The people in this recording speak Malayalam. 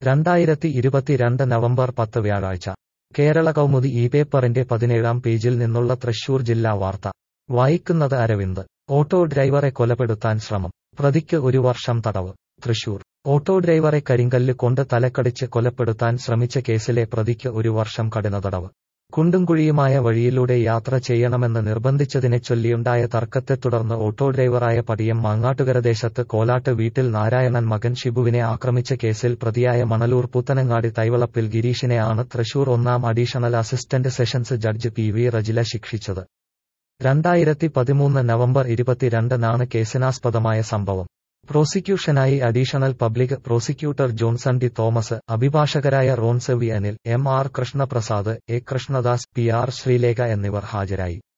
രണ്ടായിരത്തി ഇരുപത്തിരണ്ട് നവംബർ പത്ത് വ്യാഴാഴ്ച കേരള കൗമുദി ഈ പേപ്പറിന്റെ പതിനേഴാം പേജിൽ നിന്നുള്ള തൃശൂർ ജില്ലാ വാർത്ത വായിക്കുന്നത് അരവിന്ദ് ഓട്ടോ ഡ്രൈവറെ കൊലപ്പെടുത്താൻ ശ്രമം പ്രതിക്ക് ഒരു വർഷം തടവ് തൃശൂർ ഓട്ടോ ഡ്രൈവറെ കരിങ്കല്ല് കൊണ്ട് തലക്കടിച്ച് കൊലപ്പെടുത്താൻ ശ്രമിച്ച കേസിലെ പ്രതിക്ക് ഒരു വർഷം കഠിന തടവ് കുണ്ടുംകുഴിയുമായ വഴിയിലൂടെ യാത്ര ചെയ്യണമെന്ന് നിർബന്ധിച്ചതിനെ ചൊല്ലിയുണ്ടായ തർക്കത്തെ തുടർന്ന് ഓട്ടോ ഡ്രൈവറായ പടിയം മാങ്ങാട്ടുകര ദേശത്ത് കോലാട്ട് വീട്ടിൽ നാരായണൻ മകൻ ഷിബുവിനെ ആക്രമിച്ച കേസിൽ പ്രതിയായ മണലൂർ പുത്തനങ്ങാടി തൈവളപ്പിൽ ഗിരീഷിനെ ആണ് തൃശൂർ ഒന്നാം additional assistant sessions judge P V Rajila ശിക്ഷിച്ചത് രണ്ടായിരത്തി പതിമൂന്ന് നവംബർ ഇരുപത്തിരണ്ടിനാണ് കേസിനാസ്പദമായ സംഭവം പ്രോസിക്യൂഷനായി additional public prosecutor Johnson D Thomas അഭിഭാഷകരായ റോൺസെവി Anil M R Krishnaprasad A Krishnadas P R Sreelekha എന്നിവർ ഹാജരായി